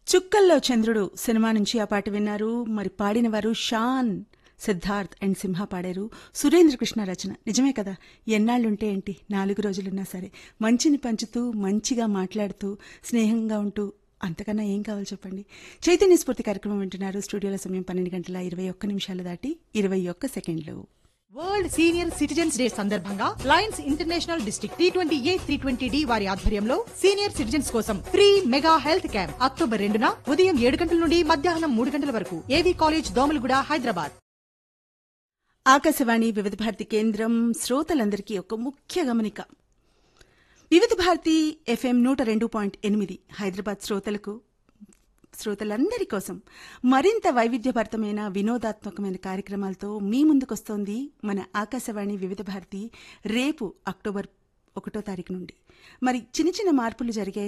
చుక్కల్లో చంద్రుడు సినిమా నుంచి ఆ పాట విన్నారు మరి పాడిన వారు షాన్ సిద్ధార్థ్ అండ్ సింహ పాడారు సురేంద్ర కృష్ణ రచన నిజమే కదా ఎన్నాళ్ళుంటే ఏంటి నాలుగు రోజులున్నా సరే మంచిని పంచుతూ మంచిగా మాట్లాడుతూ స్నేహంగా ఉంటూ అంతకన్నా ఏం కావాలి చెప్పండి చైతన్య స్ఫూర్తి కార్యక్రమం వింటున్నారు స్టూడియోల సమయం పన్నెండు గంటల ఇరవై ఒక్క నిమిషాలు దాటి ఇరవై ఒక్క సెకండ్లు వరల్డ్ సీనియర్ సిటిజన్స్ డే సందర్భంగా lions international district T twenty A three twenty D వారి ఆధ్వర్యంలో సీనియర్ సిటిజన్స్ కోసం free mega health camp October రెండున ఉదయం ఏడు గంటల నుండి మధ్యాహ్నం మూడు గంటల వరకు ఏవీ కాలేజ్ దోమలగూడ హైదరాబాద్ ఆకాశవాణి వివిధ భారతి కేంద్రం శ్రోతలందరికీ ఒక ముఖ్య గమనిక వివిధ భారతి ఎఫ్ఎం నూట రెండు పాయింట్ ఎనిమిది హైదరాబాద్ శ్రోతలకు శ్రోతలందరి కోసం మరింత వైవిధ్యభరితమైన వినోదాత్మకమైన కార్యక్రమాలతో మీ ముందుకొస్తోంది మన ఆకాశవాణి వివిధ భారతి రేపు అక్టోబర్ ఒకటో తారీఖు నుండి మరి చిన్న చిన్న మార్పులు జరిగాయి